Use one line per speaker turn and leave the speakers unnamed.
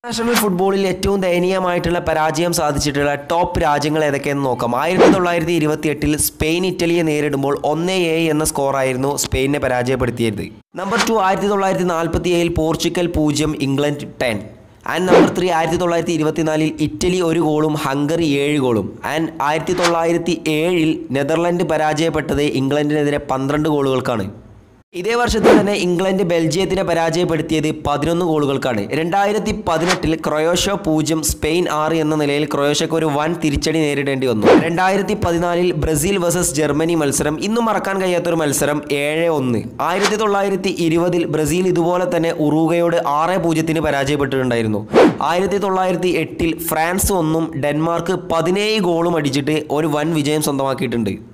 international ഫുട്ബോളിൽ ഏറ്റവും ദയനീയമായിട്ടുള്ള പരാജയം സാധിച്ചിട്ടുള്ള ടോപ്പ് രാജ്യങ്ങൾ ഏതൊക്കെയെന്ന് നോക്കാം ആയിരത്തി തൊള്ളായിരത്തി ഇരുപത്തി എട്ടിൽ സ്പെയിൻ ഇറ്റലിയെ നേരിടുമ്പോൾ ഒന്ന് എ എന്ന സ്കോറായിരുന്നു സ്പെയിനെ പരാജയപ്പെടുത്തിയത് നമ്പർ ടു ആയിരത്തി തൊള്ളായിരത്തി നാൽപ്പത്തി ഏഴിൽ പോർച്ചുഗൽ പൂജ്യം England ten and number three ആയിരത്തി തൊള്ളായിരത്തി ഇരുപത്തിനാലിൽ ഇറ്റലി ഒരു ഗോളും ഹംഗറി ഏഴ് ഗോളും ആൻഡ് ആയിരത്തി തൊള്ളായിരത്തി ഏഴിൽ നെതർലൻഡ് പരാജയപ്പെട്ടത് ഇംഗ്ലണ്ടിനെതിരെ പന്ത്രണ്ട് ഗോളുകൾക്കാണ് ഇതേ വർഷത്തിൽ തന്നെ ഇംഗ്ലണ്ട് ബെൽജിയത്തിനെ പരാജയപ്പെടുത്തിയത് പതിനൊന്ന് ഗോളുകൾക്കാണ് രണ്ടായിരത്തി പതിനെട്ടിൽ ക്രൊയേഷ്യ പൂജ്യം സ്പെയിൻ ആറ് എന്ന നിലയിൽ ക്രൊയേഷ്യക്ക് ഒരു വൻ തിരിച്ചടി നേരിടേണ്ടി വന്നു രണ്ടായിരത്തി പതിനാലിൽ ബ്രസീൽ വേഴ്സസ് ജർമ്മനി മത്സരം ഇന്നും മറക്കാൻ കഴിയാത്തൊരു മത്സരം ഏഴ് ഒന്ന് ആയിരത്തി തൊള്ളായിരത്തി ഇരുപതിൽ ബ്രസീൽ ഇതുപോലെ തന്നെ ഉറുഗയോട് ആറ് പൂജ്യത്തിന് പരാജയപ്പെട്ടിട്ടുണ്ടായിരുന്നു ആയിരത്തി തൊള്ളായിരത്തി എട്ടിൽ ഫ്രാൻസ് ഒന്നും ഡെൻമാർക്ക് പതിനേഴ് ഗോളും അടിച്ചിട്ട് ഒരു വൻ വിജയം സ്വന്തമാക്കിയിട്ടുണ്ട്